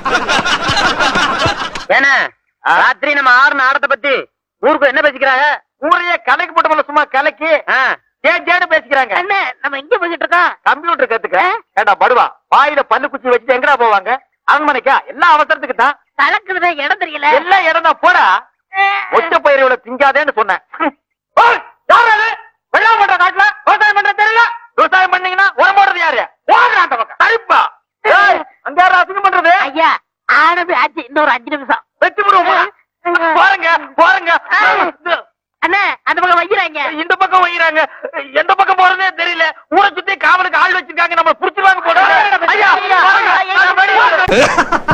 ஏன்னா ராத்திரி நம்ம ஆறு ஆடத்தை பத்தி ஊருக்கு என்ன பேசிக்கிறாங்க ஊரையே கலைக்கு போட்டு சும்மா கலைக்கு ஆ, ஜே ஜேன்னு பேசிக்கிறாங்க என்ன நம்ம எங்க பேசிட்டு இருக்கோம் கம்ப்யூட்டர் கத்துக்க ஏண்டா படுவா வாயில பல்லு குச்சி வச்சுட்டு எங்கடா போவாங்க அரண்மனைக்கா எல்லா அவசரத்துக்கு தான் கலக்குறதே இடம் தெரியல எல்லா இடம் தான் போடா ஒச்ச பயிர்களை திங்காதேன்னு சொன்னேன் ஓய், யார் அது? வெள்ளாமை பண்ற காட்டுல விவசாயம் பண்ற தெரியல விவசாயம் பண்ணீங்கன்னா உரம் போடுறது யாரு போடுறா அந்த பக்கம் தரிப்பா ஏய், அங்க யாரும் அசிங்கம் பண்றது ஐயா ஆனது ஆச்சு இன்னொரு அஞ்சு நிமிஷம் வெட்டி விடுவோம் போறங்க போறங்க அண்ணா அந்த பக்கம் வைக்கிறாங்க இந்த பக்கம் வைக்கிறாங்க எந்த பக்கம் போறதே தெரியல ஊரை சுத்தி காவலுக்கு ஆள் வச்சிருக்காங்க நம்ம புடிச்சிருவாங்க போடுறாங்க ஐயா போறங்க.